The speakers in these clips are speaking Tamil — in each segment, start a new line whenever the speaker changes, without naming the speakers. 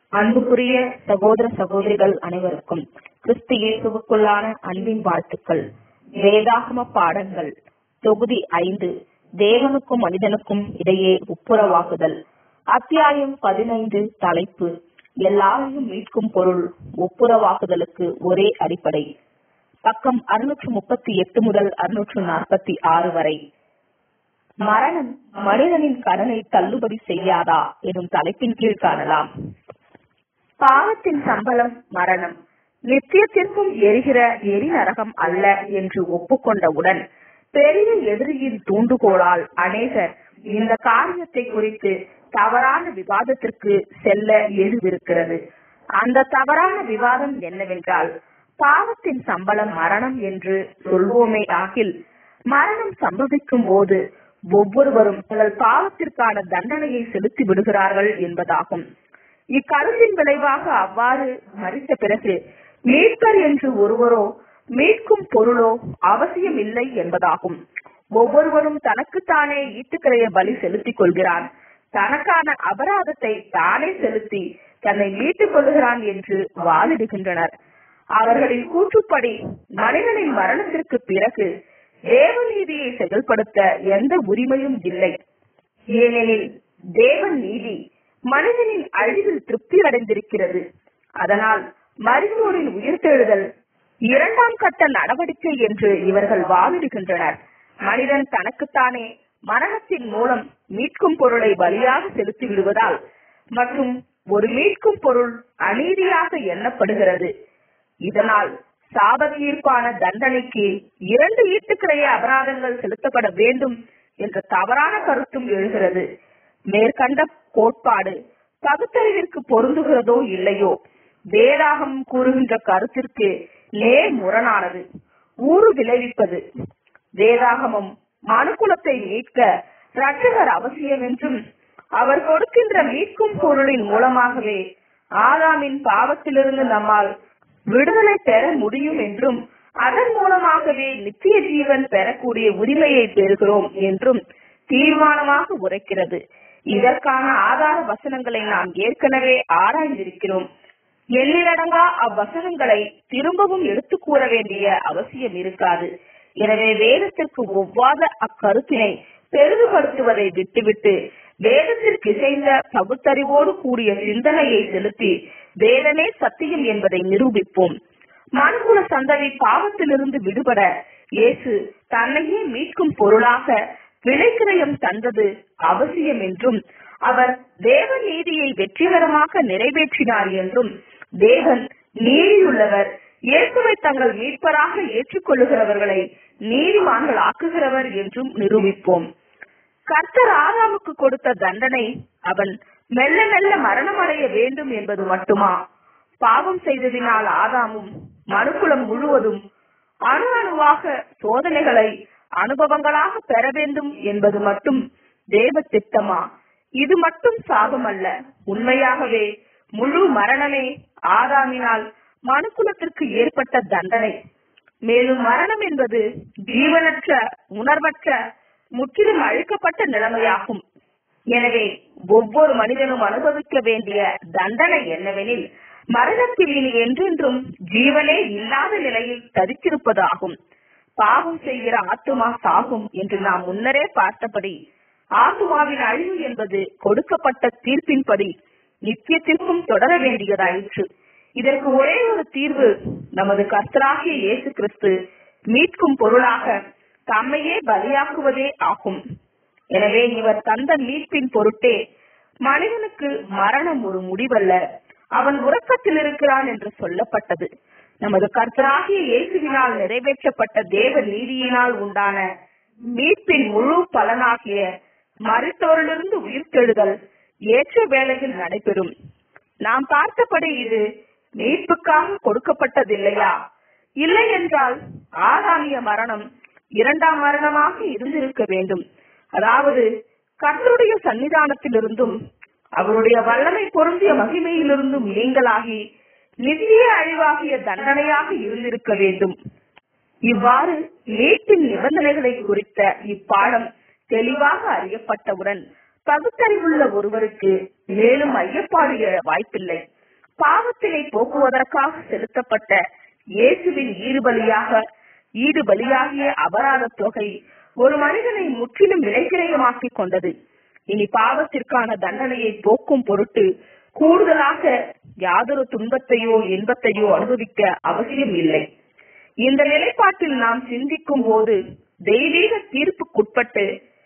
அன்புக்குரிய சகோதர சகோதரிகள் அனைவருக்கும் கிறிஸ்து இயேசுவுக்குள்ளான அன்பின் வாழ்த்துக்கள் வேதாகம பாடங்கள் தொகுதி ஐந்து தேவனுக்கும் மனிதனுக்கும் இடையே ஒப்புரவாகுதல் அத்தியாயம் பதினைந்து தலைப்பு எல்லாரையும் மீட்கும் பொருள் ஒப்புரவாகுதலுக்கு ஒரே அடிப்படை பக்கம் அறுநூற்று முப்பத்தி எட்டு முதல் அறுநூற்று நாற்பத்தி ஆறு வரை மரணம் மனிதனின் கடனை தள்ளுபடி செய்யாதா எனும் தலைப்பின் கீழ் காணலாம் பாவத்தின் சம்பளம் மரணம் நித்தியத்திற்கும் எரிகிற எரி நரகம் அல்ல என்று ஒப்புக்கொண்டவுடன் பெரிய எதிரியின் தூண்டுகோளால் அநேகர் இந்த காரியத்தை குறித்து தவறான விவாதத்திற்கு செல்ல எழுதிருக்கிறது அந்த தவறான விவாதம் என்னவென்றால் பாவத்தின் சம்பளம் மரணம் என்று சொல்வோமே ஆகில் மரணம் சம்பவிக்கும் போது ஒவ்வொருவரும் தங்கள் பாவத்திற்கான தண்டனையை செலுத்தி விடுகிறார்கள் என்பதாகும் இக்கருத்தின் விளைவாக அவ்வாறு மறித்த பிறகு மீட்பர் என்று ஒருவரோ மீட்கும் பொருளோ அவசியம் இல்லை என்பதாகும் ஒவ்வொருவரும் தனக்குத்தானே ஈட்டுக்கிறைய பலி செலுத்திக் கொள்கிறான் தனக்கான அபராதத்தை தானே செலுத்தி தன்னை மீட்டுக் கொள்கிறான் என்று வாதிடுகின்றனர் அவர்களின் கூற்றுப்படி மனிதனின் மரணத்திற்கு பிறகு தேவநீதியை செயல்படுத்த எந்த உரிமையும் இல்லை ஏனெனில் தேவன் நீதி மனிதனின் அழிவில் திருப்தி அடைந்திருக்கிறது அதனால் மருத்துவரின் உயிர்த்தெழுதல் இரண்டாம் கட்ட நடவடிக்கை என்று இவர்கள் வாதிடுகின்றனர் மனிதன் தனக்குத்தானே மரணத்தின் மூலம் மீட்கும் பொருளை பலியாக செலுத்தி விடுவதால் மற்றும் ஒரு மீட்கும் பொருள் அநீதியாக எண்ணப்படுகிறது இதனால் சாபத்தீர்ப்பான தண்டனைக்கு இரண்டு ஈட்டுக்கிறைய அபராதங்கள் செலுத்தப்பட வேண்டும் என்ற தவறான கருத்தும் எழுகிறது மேற்கண்ட கோட்பாடு பகுத்தறிவிற்கு பொருந்துகிறதோ இல்லையோ வேதாகம் கூறுகின்ற கருத்திற்கு நேர் முரணானது ஊறு விளைவிப்பது வேதாகமம் மனுக்குலத்தை மீட்க ரட்சகர் அவசியம் என்றும் அவர் கொடுக்கின்ற மீட்கும் பொருளின் மூலமாகவே ஆதாமின் பாவத்திலிருந்து நம்மால் விடுதலை பெற முடியும் என்றும் அதன் மூலமாகவே நித்திய ஜீவன் பெறக்கூடிய உரிமையை பெறுகிறோம் என்றும் தீர்மானமாக உரைக்கிறது இதற்கான ஆதார வசனங்களை நாம் ஏற்கனவே ஆராய்ந்திருக்கிறோம் எண்ணிலடங்கா அவ்வசனங்களை திரும்பவும் எடுத்து கூற வேண்டிய அவசியம் இருக்காது எனவே வேதத்திற்கு ஒவ்வாத அக்கருத்தினை பெரிதுபடுத்துவதை விட்டுவிட்டு வேதத்திற்கு இசைந்த பகுத்தறிவோடு கூடிய சிந்தனையை செலுத்தி வேதமே சத்தியம் என்பதை நிரூபிப்போம் மனுகுல சந்ததி பாவத்திலிருந்து விடுபட இயேசு தன்னையே மீட்கும் பொருளாக விலைக்கிரயம் தந்தது அவசியம் என்றும் அவர் தேவ நீதியை வெற்றிகரமாக நிறைவேற்றினார் என்றும் தேவன் நீதியுள்ளவர் இயேசுவை தங்கள் மீட்பராக ஏற்றுக்கொள்ளுகிறவர்களை நீதிமான்கள் ஆக்குகிறவர் என்றும் நிரூபிப்போம் கர்த்தர் ஆதாமுக்கு கொடுத்த தண்டனை அவன் மெல்ல மெல்ல மரணம் அடைய வேண்டும் என்பது மட்டுமா பாவம் செய்ததினால் ஆதாமும் மனுக்குலம் முழுவதும் அணு அணுவாக சோதனைகளை அனுபவங்களாக பெற வேண்டும் என்பது மட்டும் தேவ திட்டமா இது மட்டும் சாபம் அல்ல உண்மையாகவே முழு மரணமே ஆதாமினால் மனுக்குலத்திற்கு ஏற்பட்ட தண்டனை மேலும் மரணம் என்பது ஜீவனற்ற உணர்வற்ற முற்றிலும் அழிக்கப்பட்ட நிலைமையாகும் எனவே ஒவ்வொரு மனிதனும் அனுபவிக்க வேண்டிய தண்டனை என்னவெனில் மரணத்தில் இனி என்றென்றும் ஜீவனே இல்லாத நிலையில் தரித்திருப்பதாகும் பாவம் செய்கிற ஆத்துமா சாகும் என்று நாம் முன்னரே பார்த்தபடி ஆத்துமாவின் அழிவு என்பது கொடுக்கப்பட்ட தீர்ப்பின்படி நித்தியத்திற்கும் தொடர வேண்டியதாயிற்று இதற்கு ஒரே ஒரு தீர்வு நமது கர்த்தராகிய இயேசு கிறிஸ்து மீட்கும் பொருளாக தம்மையே பலியாக்குவதே ஆகும் எனவே இவர் தந்த மீட்பின் பொருட்டே மனிதனுக்கு மரணம் ஒரு முடிவல்ல அவன் உறக்கத்தில் இருக்கிறான் என்று சொல்லப்பட்டது நமது கர்த்தராகிய இயேசுவினால் நிறைவேற்றப்பட்ட தேவ நீதியினால் உண்டான மீட்பின் முழு பலனாகிய மருத்துவரிலிருந்து உயிர்த்தெழுதல் ஏற்ற வேளையில் நடைபெறும் நாம் பார்த்தபடி இது மீட்புக்காக கொடுக்கப்பட்டதில்லையா இல்லை என்றால் ஆதாமிய மரணம் இரண்டாம் மரணமாக இருந்திருக்க வேண்டும் அதாவது கர்த்தருடைய சன்னிதானத்திலிருந்தும் அவருடைய வல்லமை பொருந்திய மகிமையிலிருந்தும் நீங்களாகி நித்திய அழிவாகிய தண்டனையாக இருந்திருக்க வேண்டும் இவ்வாறு மீட்பின் நிபந்தனைகளை குறித்த இப்பாடம் தெளிவாக அறியப்பட்டவுடன் பகுத்தறிவுள்ள ஒருவருக்கு மேலும் ஐயப்பாடு எழ வாய்ப்பில்லை பாவத்தினை போக்குவதற்காக செலுத்தப்பட்ட இயேசுவின் ஈடுபலியாக ஈடுபலியாகிய அபராத தொகை ஒரு மனிதனை முற்றிலும் விலைக்கிரயமாக்கிக் கொண்டது இனி பாவத்திற்கான தண்டனையை போக்கும் பொருட்டு கூடுதலாக யாதொரு துன்பத்தையோ இன்பத்தையோ அனுபவிக்க அவசியம் இல்லை இந்த நிலைப்பாட்டில் நாம் சிந்திக்கும் போது தெய்வீக தீர்ப்புக்குட்பட்டு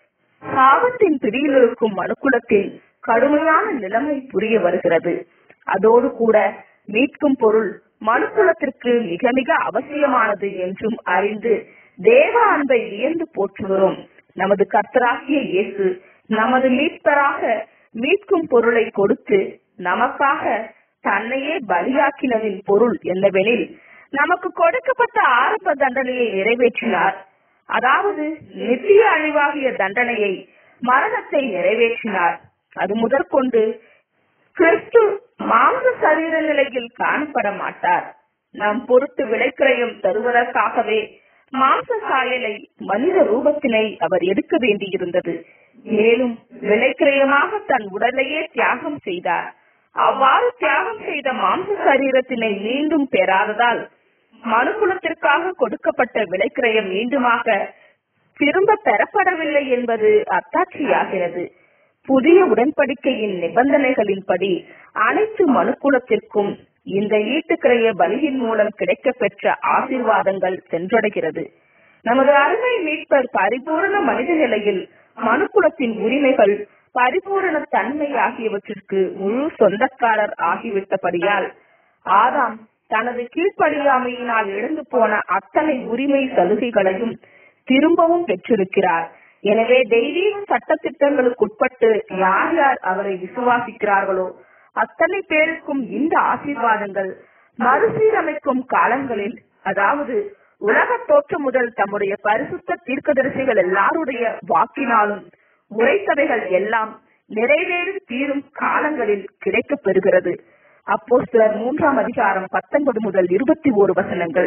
பாவத்தின் பிடியில் இருக்கும் மனுக்குலத்தின் கடுமையான நிலைமை புரிய வருகிறது அதோடு கூட மீட்கும் பொருள் மனுக்குலத்திற்கு மிக மிக அவசியமானது என்றும் அறிந்து தேவ அன்பை வியந்து போற்றுகிறோம் நமது கர்த்தராகிய இயேசு நமது மீட்பராக மீட்கும் பொருளை கொடுத்து நமக்காக தன்னையே பலியாக்கினதின் பொருள் என்னவெனில் நமக்கு கொடுக்கப்பட்ட ஆரம்ப தண்டனையை நிறைவேற்றினார் அதாவது நித்திய அழிவாகிய தண்டனையை மரணத்தை நிறைவேற்றினார் அது முதற்கொண்டு கிறிஸ்து மாம்ச சரீர நிலையில் காணப்பட மாட்டார் நம் பொருட்டு விலைக்கிரயம் தருவதற்காகவே மாம்ச சாயலை மனித ரூபத்தினை அவர் எடுக்க வேண்டியிருந்தது மேலும் விலைக்கிரயமாக தன் உடலையே தியாகம் செய்தார் அவ்வாறு தியாகம் செய்த மாம்ச சரீரத்தினை மீண்டும் பெறாததால் மனுக்குலத்திற்காக கொடுக்கப்பட்ட விலைக்கிரயம் மீண்டுமாக திரும்ப பெறப்படவில்லை என்பது அத்தாட்சியாகிறது புதிய உடன்படிக்கையின் நிபந்தனைகளின்படி அனைத்து மனுக்குலத்திற்கும் இந்த ஈட்டுக்கிரைய பலியின் மூலம் கிடைக்கப் பெற்ற ஆசீர்வாதங்கள் சென்றடைகிறது நமது அருமை மீட்பர் பரிபூரண மனித நிலையில் மனுக்குலத்தின் உரிமைகள் பரிபூரண தன்மை ஆகியவற்றிற்கு முழு சொந்தக்காரர் ஆகிவிட்டபடியால் ஆதாம் தனது கீழ்ப்படியாமையினால் இழந்து போன அத்தனை உரிமை சலுகைகளையும் திரும்பவும் பெற்றிருக்கிறார் எனவே தெய்வீக சட்டத்திட்டங்களுக்குட்பட்டு யார் யார் அவரை விசுவாசிக்கிறார்களோ அத்தனை பேருக்கும் இந்த ஆசீர்வாதங்கள் மறுசீரமைக்கும் காலங்களில் அதாவது உலக தோற்றம் முதல் தம்முடைய பரிசுத்த தீர்க்கதரிசிகள் எல்லாருடைய வாக்கினாலும் உரைத்தவைகள் எல்லாம் நிறைவேறி தீரும் காலங்களில் கிடைக்கப் பெறுகிறது அப்போ சிலர் மூன்றாம் அதிகாரம் பத்தொன்பது முதல் இருபத்தி ஓரு வசனங்கள்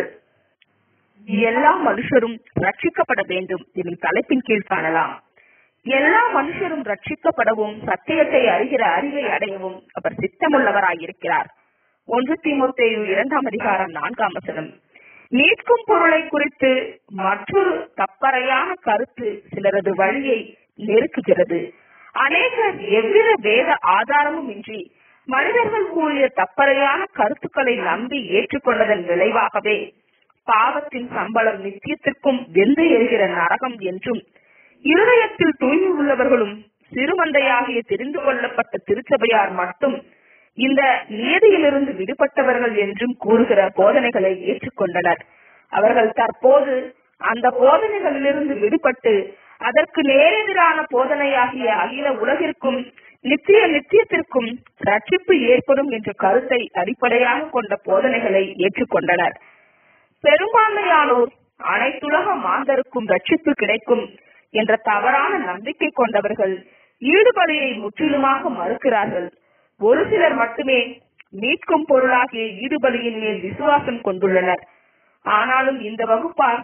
எல்லா மனுஷரும் ரட்சிக்கப்பட வேண்டும் எனும் தலைப்பின் கீழ் காணலாம் எல்லா மனுஷரும் ரட்சிக்கப்படவும் சத்தியத்தை அறிகிற அறிவை அடையவும் அவர் சித்தமுள்ளவராயிருக்கிறார் ஒன்று தீமோத்தேயு இரண்டாம் அதிகாரம் நான்காம் வசனம் மீட்கும் பொருளை குறித்து மற்றொரு தப்பறையான கருத்து சிலரது வழியை நெருக்குகிறது அநேகர் எவ்வித வேத ஆதாரமும் இன்றி மனிதர்கள் கூறிய தப்பறையான கருத்துக்களை நம்பி ஏற்றுக்கொண்டதன் விளைவாகவே பாவத்தின் சம்பளம் நித்தியத்திற்கும் வெந்து எரிகிற நரகம் என்றும் இருதயத்தில் தூய்மை உள்ளவர்களும் சிறுமந்தையாகிய தெரிந்து கொள்ளப்பட்ட திருச்சபையார் மட்டும் இந்த நியதியிலிருந்து விடுபட்டவர்கள் என்றும் கூறுகிற போதனைகளை ஏற்றுக்கொண்டனர் அவர்கள் தற்போது அந்த போதனைகளிலிருந்து விடுபட்டு அதற்கு நேரெதிரான போதனையாகிய அகில உலகிற்கும் நித்திய நித்தியத்திற்கும் ரட்சிப்பு ஏற்படும் என்ற கருத்தை அடிப்படையாக கொண்ட போதனைகளை ஏற்றுக்கொண்டனர் பெரும்பான்மையானோர் அனைத்துலக மாந்தருக்கும் ரட்சிப்பு கிடைக்கும் என்ற தவறான நம்பிக்கை கொண்டவர்கள் ஈடுபலியை முற்றிலுமாக மறுக்கிறார்கள் ஒரு சிலர் மட்டுமே மீட்கும் பொருளாகிய ஈடுபலியின் மேல் விசுவாசம் கொண்டுள்ளனர் ஆனாலும் இந்த வகுப்பார்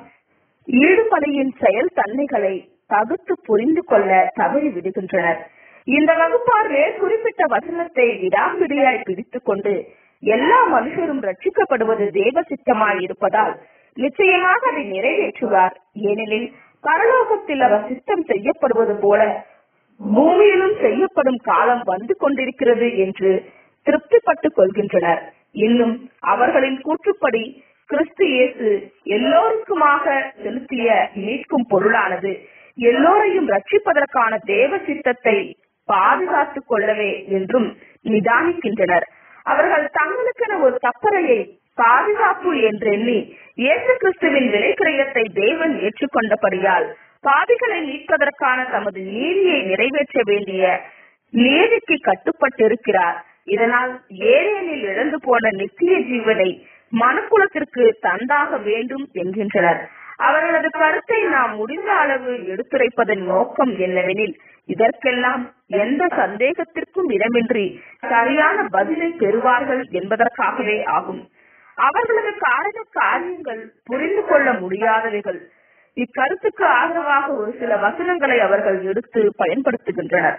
ஈடுபலியின் செயல் தன்மைகளை பகுத்து புரிந்து கொள்ள தவறி விடுகின்றனர் இந்த வகுப்பார் மேல் குறிப்பிட்ட வசனத்தை விடாம்பிடியாய் பிடித்துக் கொண்டு எல்லா மனுஷரும் ரட்சிக்கப்படுவது தேவ சித்தமாய் இருப்பதால் நிச்சயமாக அதை நிறைவேற்றுவார் ஏனெனில் பரலோகத்தில் அவர் சித்தம் செய்யப்படுவது போல பூமியிலும் செய்யப்படும் காலம் வந்து கொண்டிருக்கிறது என்று திருப்திப்பட்டுக் கொள்கின்றனர் இன்னும் அவர்களின் கூற்றுப்படி கிறிஸ்து இயேசு எல்லோருக்குமாக செலுத்திய மீட்கும் பொருளானது எல்லோரையும் ரட்சிப்பதற்கான தேவ சித்தத்தை பாதுகாத்துக் கொள்ளவே என்றும் நிதானிக்கின்றனர் அவர்கள் தங்களுக்கென ஒரு தப்பறையை பாதுகாப்பு என்றெண்ணி இயேசு கிறிஸ்துவின் விலைக்கிரயத்தை தேவன் ஏற்றுக்கொண்டபடியால் பாவிகளை மீட்பதற்கான தமது நீதியை நிறைவேற்ற வேண்டிய நீதிக்கு கட்டுப்பட்டிருக்கிறார் இதனால் ஏழேனில் இழந்து போன நித்திய ஜீவனை மனுக்குலத்திற்கு தந்தாக வேண்டும் என்கின்றனர் அவர்களது கருத்தை நாம் முடிந்த அளவு எடுத்துரைப்பதன் நோக்கம் என்னவெனில் இதற்கெல்லாம் எந்த சந்தேகத்திற்கும் இடமின்றி சரியான பதிலை பெறுவார்கள் என்பதற்காகவே ஆகும் அவர்களது காரண காரியங்கள் புரிந்து கொள்ள முடியாதவைகள் இக்கருத்துக்கு ஆதரவாக ஒரு சில வசனங்களை அவர்கள் எடுத்து பயன்படுத்துகின்றனர்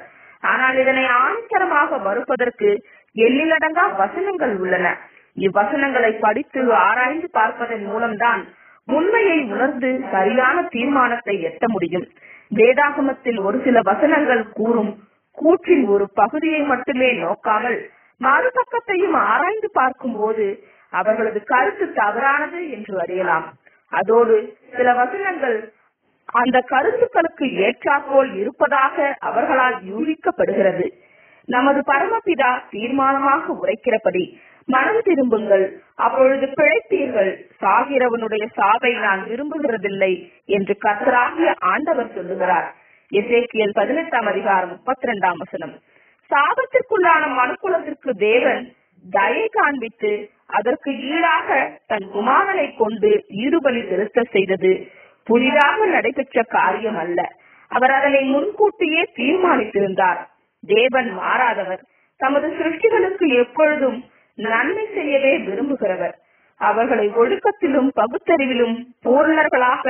ஆனால் இதனை ஆணித்தரமாக மறுப்பதற்கு எண்ணிலடங்கா வசனங்கள் உள்ளன இவ்வசனங்களை படித்து ஆராய்ந்து பார்ப்பதன் மூலம்தான் உண்மையை உணர்ந்து சரியான தீர்மானத்தை எட்ட முடியும் வேதாகமத்தில் ஒரு சில வசனங்கள் கூறும் கூற்றின் ஒரு பகுதியை மட்டுமே நோக்காமல் மறுபக்கத்தையும் ஆராய்ந்து பார்க்கும் போது அவர்களது கருத்து தவறானது என்று அறியலாம் அதோடு சில வசனங்கள் அந்த கருத்துக்களுக்கு ஏற்றாற்போல் இருப்பதாக அவர்களால் யூகிக்கப்படுகிறது நமது பரமபிதா தீர்மானமாக உரைக்கிறபடி மனம் திரும்புங்கள் அப்பொழுது பிழைப்பீர்கள் சாகிறவனுடைய சாவை நான் விரும்புகிறதில்லை என்று கர்த்தராகிய ஆண்டவர் சொல்லுகிறார் எசேக்கியல் பதினெட்டாம் அதிகாரம் முப்பத்தி ரெண்டாம் வசனம் சாபத்திற்குள்ளான மனுக்குலத்திற்கு தேவன் தயை காண்பித்து அதற்கு ஈடாக தன் குமாரனை கொண்டு ஈடுபலி செலுத்த செய்தது புதிதாக நடைபெற்ற காரியம் அல்ல அவர் அதனை முன்கூட்டியே தீர்மானித்திருந்தார் தேவன் மாறாதவர் தமது சிருஷ்டிகளுக்கு எப்பொழுதும் நன்மை செய்யவே விரும்புகிறவர் அவர்களை ஒழுக்கத்திலும் பகுத்தறிவிலும் பூர்ணர்களாக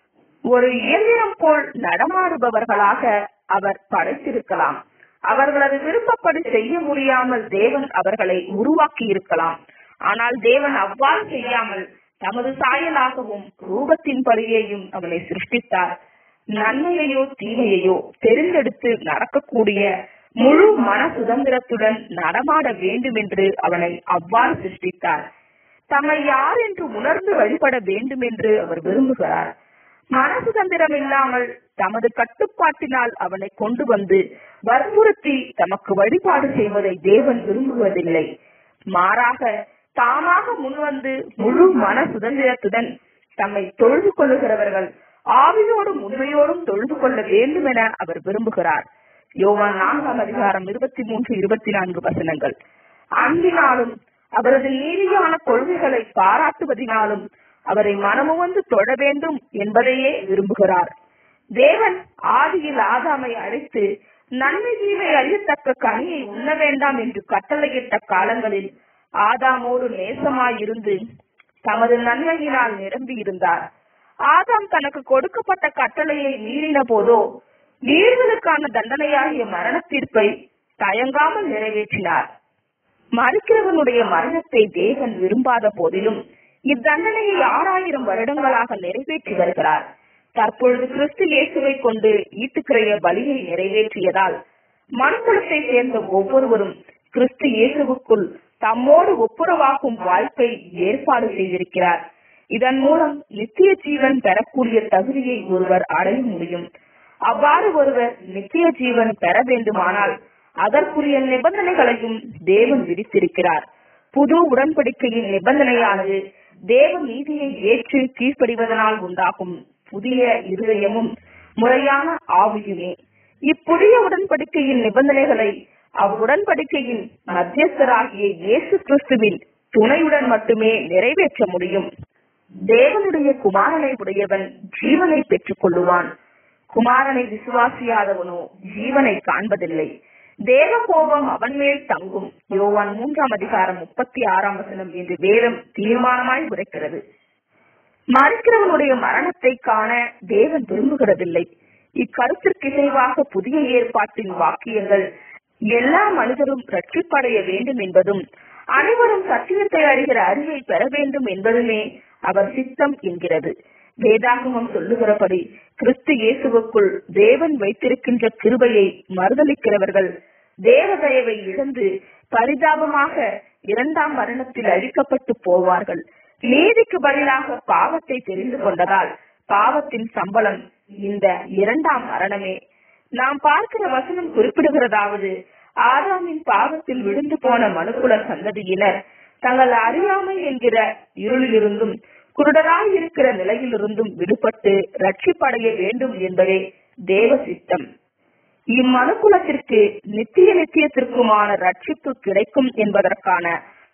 ஒரு இயந்திரம் போல் நடமாடுபவர்களாக அவர் படைத்திருக்கலாம் அவர்களது விருப்பப்படி செய்ய முடியாமல் தேவன் அவர்களை உருவாக்கி இருக்கலாம் ஆனால் தேவன் அவ்வாறு செய்யாமல் தமது சாயலாகவும் ரூபத்தின் படியையும் அவனை சிருஷ்டித்தார் நன்மையையோ தீமையையோ தெரிந்தெடுத்து நடக்கக்கூடிய முழு மன சுதந்திரத்துடன் நடமாட வேண்டும் என்று அவனை அவ்வாறு சிருஷ்டித்தார் தம்மை யார் என்று உணர்ந்து வழிபட வேண்டும் என்று அவர் விரும்புகிறார் மன சுதந்திரம் இல்லாமல் தமது கட்டுப்பாட்டினால் அவனை கொண்டு வந்து வற்புறுத்தி தமக்கு வழிபாடு செய்வதை தேவன் விரும்புவதில்லை மாறாக தாமாக முன்வந்து முழு மன சுதந்திரத்துடன் தம்மை தொழுது கொள்ளுகிறவர்கள் ஆவியோடும் உண்மையோடும் தொழுது கொள்ள வேண்டும் என அவர் விரும்புகிறார் யோவான் நான்காம் அதிகாரம் இருபத்தி மூன்று இருபத்தி நான்கு வசனங்கள் அன்பினாலும் அவரது நீதியான கொள்கைகளை பாராட்டுவதினாலும் அவரை மனமுவந்து தொழ வேண்டும் என்பதையே விரும்புகிறார் தேவன் ஆதியில் ஆதாமை அழைத்து நன்மை தீமை அறியத்தக்க கனியை உண்ண வேண்டாம் என்று கட்டளையிட்ட காலங்களில் ஆதாமோடு நேசமாயிருந்து தமது நன்மையினால் நிரம்பி இருந்தார் ஆதாம் தனக்கு கொடுக்கப்பட்ட கட்டளையை மீறின போதோ மீறுதலுக்கான தண்டனையாகிய மரண தீர்ப்பை தயங்காமல் நிறைவேற்றினார் மறுக்கிறவனுடைய மரணத்தை தேவன் விரும்பாத போதிலும் இத்தண்டனையை ஆறாயிரம் வருடங்களாக நிறைவேற்றி வருகிறார் தற்பொழுது கிறிஸ்து இயேசுவை கொண்டு ஈட்டுக்கிறைய பலியை நிறைவேற்றியதால் மனுக்குலத்தை சேர்ந்த ஒவ்வொருவரும் கிறிஸ்து இயேசுவுக்குள் தம்மோடு ஒப்புரவாகும் வாய்ப்பை ஏற்பாடு செய்திருக்கிறார் இதன் மூலம் நித்திய ஜீவன் பெறக்கூடிய தகுதியை ஒருவர் அடைய முடியும் அவ்வாறு ஒருவர் நித்திய ஜீவன் பெற வேண்டுமானால் அதற்குரிய நிபந்தனைகளையும் தேவன் விதித்திருக்கிறார் புது உடன்படிக்கையின் நிபந்தனையானது தேவ நீதியை ஏற்று கீழ்ப்படிவதனால் உண்டாகும் புதிய இருதயமும் முறையான ஆவியுமே இப்புதிய உடன்படிக்கையின் நிபந்தனைகளை அவ்வுடன்படிக்கையின் மத்தியஸ்தராகிய இயேசு கிறிஸ்துவின் துணையுடன் மட்டுமே நிறைவேற்ற முடியும் தேவனுடைய குமாரனை உடையவன் ஜீவனை பெற்றுக் கொள்ளுவான் குமாரனை விசுவாசியாதவனோ ஜீவனை காண்பதில்லை தேவ கோபம் அவன் மேல் தங்கும் யோவான் மூன்றாம் அதிகாரம் முப்பத்தி ஆறாம் வசனம் என்று வேதம் தீர்மானமாய் உரைக்கிறது மறிக்கிறவனுடைய மரணத்தை காண தேவன் விரும்புகிறதில்லை இக்கருத்திற்கு இசைவாக புதிய ஏற்பாட்டின் வாக்கியங்கள் எல்லா மனிதரும் ரட்சிப்படைய வேண்டும் என்பதும் அனைவரும் சத்தியத்தை அறிகிற அறிவை பெற வேண்டும் என்பதுமே அவர் சித்தம் என்கிறது வேதாகமம் சொல்லுகிறபடி கிறிஸ்து இயேசுவுக்குள் தேவன் வைத்திருக்கின்ற கிருபையை மறுதளிக்கிறவர்கள் தேவ தயவை இழந்து பரிதாபமாக இரண்டாம் மரணத்தில் அழிக்கப்பட்டு போவார்கள் நீதிக்கு பதிலாக பாவத்தை தெரிந்து கொண்டதால் பாவத்தின் சம்பளம் இந்த இரண்டாம் மரணமே நாம் பார்க்கிற வசனம் குறிப்பிடுகிறதாவது ஆதாமின் பாவத்தில் விழுந்து போன மனுக்குல சந்ததியினர் தங்கள் அறியாமை என்கிற இருளிலிருந்தும் குருடராய் இருக்கிற நிலையிலிருந்தும் விடுபட்டு ரட்சிப்படைய வேண்டும் என்பதே தேவ சித்தம் இம்மனுக்குலத்திற்கு நித்திய நித்தியத்திற்குமான ரட்சிப்பு கிடைக்கும் என்பதற்கான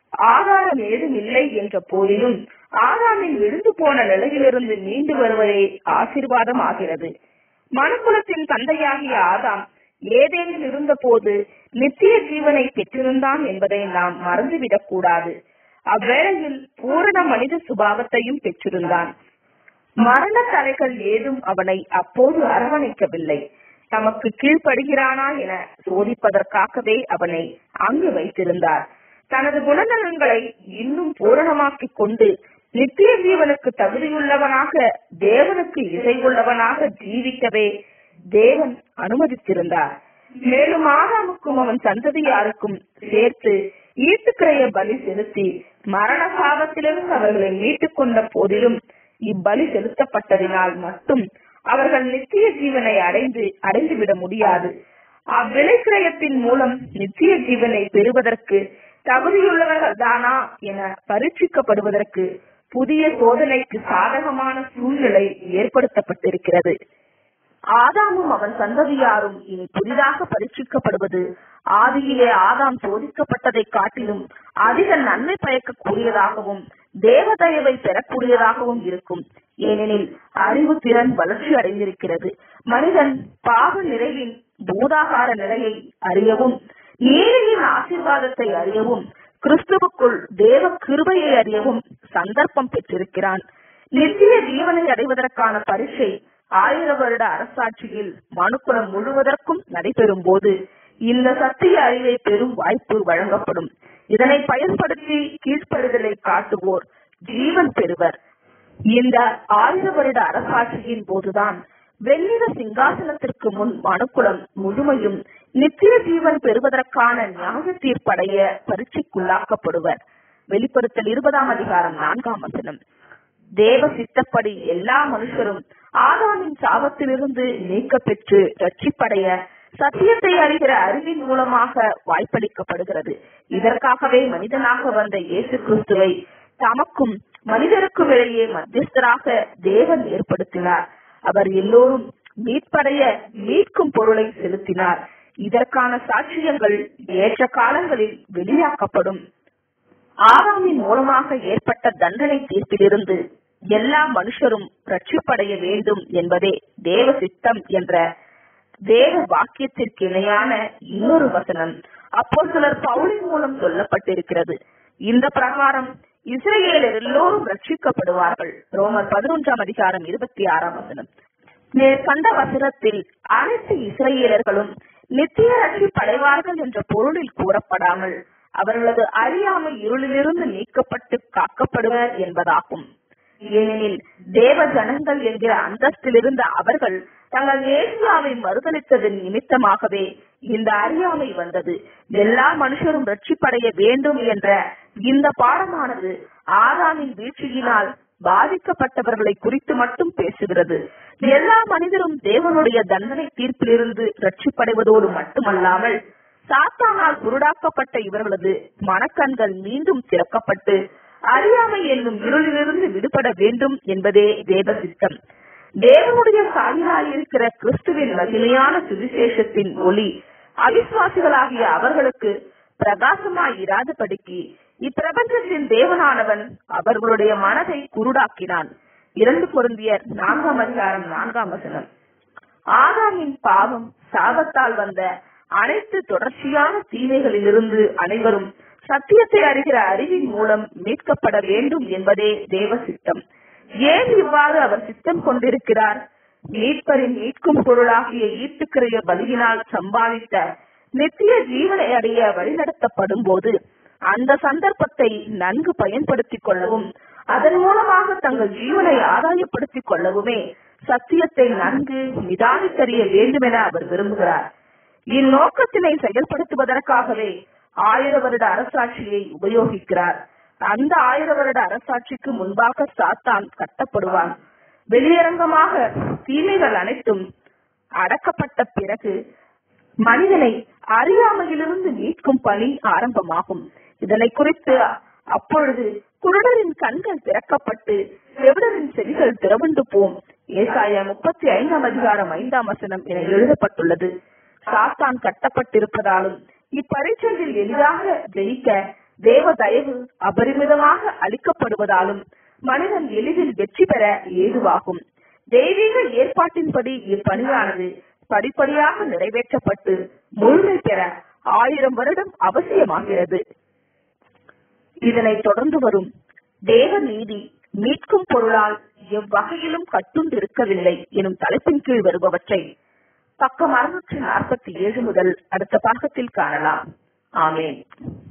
ஆதாரம் ஏதும் இல்லை என்ற போதிலும் ஆதாமின் விழுந்து போன நிலையிலிருந்து மீண்டு வருவதே ஆசீர்வாதம் ஆகிறது மனுக்குலத்தின் தந்தையாகிய ஆதாம் ஏதேனில் இருந்த போது நித்திய ஜீவனை பெற்றிருந்தான் என்பதை நாம் மறந்துவிடக் கூடாது அவ்வேளையில் பூரண மனித சுபாவத்தையும் பெற்றிருந்தான் மரண தலைகள் ஏதும் அவனை அப்போது அரவணைக்கவில்லை தமக்கு கீழ்ப்படுகிறானா என சோதிப்பதற்காகவே அவனை அங்கு வைத்திருந்தார் தனது குணநலன்களை இன்னும் பூரணமாக்கிக் கொண்டு நித்திய ஜீவனுக்கு தகுதியுள்ளவனாக தேவனுக்கு இசை உள்ளவனாக ஜீவிக்கவே தேவன் அனுமதித்திருந்தார் மேலும் ஆதாமுக்கும் அவன் சந்ததியாருக்கும் சேர்த்து ஈட்டுக்கிறைய பலி செலுத்தி மரண சாபத்திலிருந்து அவர்களை மீட்டுக் கொண்ட போதிலும் இப்பலி செலுத்தப்பட்டதினால் மட்டும் அவர்கள் நித்திய ஜீவனை அடைந்து அடைந்துவிட முடியாது அவ்விலைக்கிரயத்தின் மூலம் நித்திய ஜீவனை பெறுவதற்கு தகுதியுள்ளவர்கள் தானா என பரீட்சிக்கப்படுவதற்கு புதிய சோதனைக்கு சாதகமான சூழ்நிலை ஏற்படுத்தப்பட்டிருக்கிறது ஆதாமும் அவன் சந்ததியாரும் இனி புதிதாக பரீட்சிக்கப்படுவது ஆதியிலே ஆதாம் சோதிக்கப்பட்டதை காட்டிலும் அதிக நன்மை பயக்கக்கூடியதாகவும் தேவதயவை பெறக்கூடியதாகவும் இருக்கும் ஏனெனில் அறிவு திறன் வளர்ச்சி அடைந்திருக்கிறது மனிதன் பாவ நிறைவின் பூதாகார நிலையை அறியவும் நீரின் ஆசீர்வாதத்தை அறியவும் கிறிஸ்துவுக்குள் தேவ கிருபையை அறியவும் சந்தர்ப்பம் பெற்றிருக்கிறான் நித்திய ஜீவனை அடைவதற்கான பரீட்சை ஆயிர வருட அரசாட்சியில் மனுக்குலம் முழுவதற்கும் நடைபெறும் போது இந்த சத்திய அறிவை பெறும் வாய்ப்பு வழங்கப்படும் இதனை பயன்படுத்தி கீழ்ப்படுதலை காட்டுவோர் ஜீவன் பெறுவர் இந்த ஆயிர வருட அரசாட்சியின் போதுதான் வெண்ணிற சிங்காசனத்திற்கு முன் மனுக்குலம் முழுமையும் நித்திய ஜீவன் பெறுவதற்கான நியாய தீர்ப்படைய பரீட்சைக்குள்ளாக்கப்படுவர் வெளிப்படுத்தல் இருபதாம் அதிகாரம் நான்காம் வசனம் தேவ சித்தப்படி எல்லா மனுஷரும் ஆதாமின் சாபத்திலிருந்து நீக்க பெற்று ரட்சிப்படைய சத்தியத்தை அறிகிற அறிவின் மூலமாக வாய்ப்பளிக்கப்படுகிறது இதற்காகவே மனிதனாக வந்த இயேசு கிறிஸ்துவை தமக்கும் மனிதருக்கும் இடையே மத்தியஸ்தராக தேவன் ஏற்படுத்தினார் அவர் எல்லோரும் மீட்படைய மீட்கும் பொருளை செலுத்தினார் இதற்கான சாட்சியங்கள் ஏற்ற காலங்களில் வெளியாக்கப்படும் ஆதாமின் மூலமாக ஏற்பட்ட தண்டனை தீர்ப்பிலிருந்து எல்லா மனுஷரும் ரட்சிப்படைய வேண்டும் என்பதே தேவ சித்தம் என்ற தேவ வாக்கியத்திற்கு இணையான இன்னொரு வசனம் அப்போ சிலர் பவுலின் மூலம் சொல்லப்பட்டிருக்கிறது இந்த பிரகாரம் இஸ்ரேலர் எல்லோரும் ரட்சிக்கப்படுவார்கள் ரோமர் பதினொன்றாம் அதிகாரம் இருபத்தி ஆறாம் வசனம் மேற்கண்ட வசனத்தில் அனைத்து இஸ்ரேலர்களும் நித்திய ரட்சிப்படைவார்கள் என்ற பொருளில் கூறப்படாமல் அவர்களது அறியாமை இருளிலிருந்து நீக்கப்பட்டு காக்கப்படுவர் என்பதாகும் ஏனெனில் தேவ ஜனங்கள் என்கிற அந்தஸ்திலிருந்த அவர்கள் தங்கள் ஏசியாவை மறுதளித்ததன் நிமித்தமாகவே இந்த அறியாமை வந்தது எல்லா மனுஷரும் ரட்சிப்படைய வேண்டும் என்ற இந்த பாடமானது ஆதாமின் வீழ்ச்சியினால் பாதிக்கப்பட்டவர்களை குறித்து மட்டும் பேசுகிறது எல்லா மனிதரும் தேவனுடைய தண்டனை தீர்ப்பிலிருந்து ரட்சிப்படைவதோடு மட்டுமல்லாமல் சாத்தானால் குருடாக்கப்பட்ட இவர்களது மனக்கண்கள் மீண்டும் திறக்கப்பட்டு அறியாமை என்னும் இருளிலிருந்து விடுபட வேண்டும் என்பதே தேவ சித்தம் தேவனுடைய சாயிலாயிருக்கிற கிறிஸ்துவின் மகிமையான சுவிசேஷத்தின் ஒளி அவிசுவாசிகளாகிய அவர்களுக்கு பிரகாசமாய் இராதபடிக்கு இப்பிரபஞ்சத்தின் தேவனானவன் அவர்களுடைய மனதை குருடாக்கினான் இரண்டு பொருந்தியர் நான்காம் அதிகாரம் நான்காம் வசனம் ஆதாமின் பாவம் சாபத்தால் வந்த அனைத்து தொடர்ச்சியான தீமைகளிலிருந்து அனைவரும் சத்தியத்தை அறிகிற அறிவின் மூலம் மீட்கப்பட வேண்டும் என்பதே தேவ சித்தம் ஏன் இவ்வாறு அவர் சித்தம் கொண்டிருக்கிறார் மீட்பரின் மீட்கும் பொருளாகிய ஈட்டுக்கிறைய பலியினால் சம்பாதித்த நித்திய ஜீவனை அடைய வழிநடத்தப்படும் போது அந்த சந்தர்ப்பத்தை நன்கு பயன்படுத்திக் கொள்ளவும் அதன் மூலமாக தங்கள் ஜீவனை ஆதாயப்படுத்திக் கொள்ளவுமே சத்தியத்தை நன்கு நிதானித்தறிய வேண்டும் என அவர் விரும்புகிறார் இந்நோக்கத்தினை செயல்படுத்துவதற்காகவே ஆயிர வருட அரசாட்சியை உபயோகிக்கிறார் அந்த ஆயிர வருட அரசாட்சிக்கு முன்பாக சாத்தான் கட்டப்படுவான் வெளியரங்கமாக தீமைகள் அனைத்தும் அடக்கப்பட்ட பிறகு மனிதனை அறியாமையிலிருந்து மீட்கும் பணி ஆரம்பமாகும் இதனை குறித்து அப்பொழுது குருடரின் கண்கள் திறக்கப்பட்டு செவிடரின் செவிகள் திறவுண்டு போம் ஏசாயா முப்பத்தி ஐந்தாம் அதிகாரம் ஐந்தாம் வசனம் என எழுதப்பட்டுள்ளது சாத்தான் கட்டப்பட்டிருப்பதாலும் இப்பரீட்சையில் எளிதாக ஜெயிக்க தேவ தயவு அபரிமிதமாக அளிக்கப்படுவதாலும் மனிதன் எளிதில் வெற்றி பெற ஏதுவாகும் தெய்வீக ஏற்பாட்டின்படி இப்பணியானது படிப்படியாக நிறைவேற்றப்பட்டு முழுமை பெற ஆயிரம் வருடம் அவசியமாகிறது இதனை தொடர்ந்து வரும் தேவ நீதி மீட்கும் பொருளால் எவ்வகையிலும் கட்டுண்டிருக்கவில்லை எனும் தலைப்பின் கீழ் வருபவற்றை பக்கம் அறுநூற்றி நாற்பத்தி ஏழு முதல் அடுத்த பாகத்தில் காணலாம் ஆமேன்